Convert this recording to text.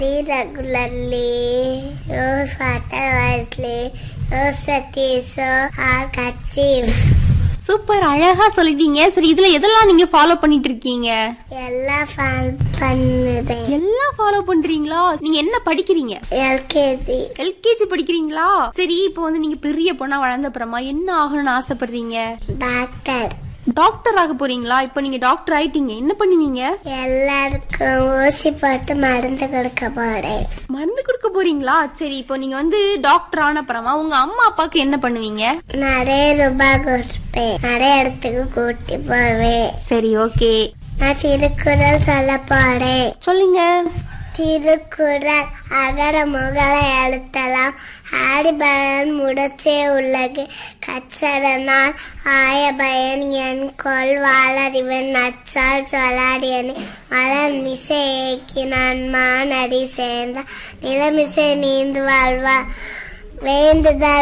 regularly, use water wisely, use satiso or kerchief. Super அழகா சொல்லிட்டீங்க சரி இதுல எதெல்லாம் நீங்க ஃபாலோ பண்ணிட்டு இருக்கீங்க எல்லாம் ஃபன் பண்ணுறேன் எல்லாம் ஃபாலோ பண்றீங்களா நீங்க என்ன படிக்கிறீங்க எல்கேஜி எல்கேஜி படிக்கிறீங்களா சரி இப்போ வந்து நீங்க பெரிய பொண்ணா வளர்ந்த அப்புறமா என்ன ஆகணும்னு ஆசைப்படுறீங்க டாக்டர் டாக்டர் ஆக போறீங்களா இப்போ நீங்க டாக்டர் ஆயிட்டீங்க என்ன பண்ணுவீங்க எல்லாருக்கும் ஊசி போட்டு மருந்து கொடுக்க போறேன் மருந்து கொடுக்க போறீங்களா சரி இப்போ நீங்க வந்து டாக்டர் ஆன அப்புறமா உங்க அம்மா அப்பாக்கு என்ன பண்ணுவீங்க நிறைய ரூபாய் கொடுப்பேன் நிறைய இடத்துக்கு கூட்டி போவேன் சரி ஓகே நான் திருக்குறள் சொல்ல போறேன் சொல்லுங்க திருக்குறள் அகர முகல எழுத்தலாம் ஆடிபயன் முடச்சே உலகு கச்சரனால் ஆய பயன் என் கொள் வாழறிவன் நச்சால் சொலாடியனே மலர் மிசை ஏக்கினான் மானடி சேர்ந்த நிலமிசை நீந்து வாழ்வா வேண்டுதல்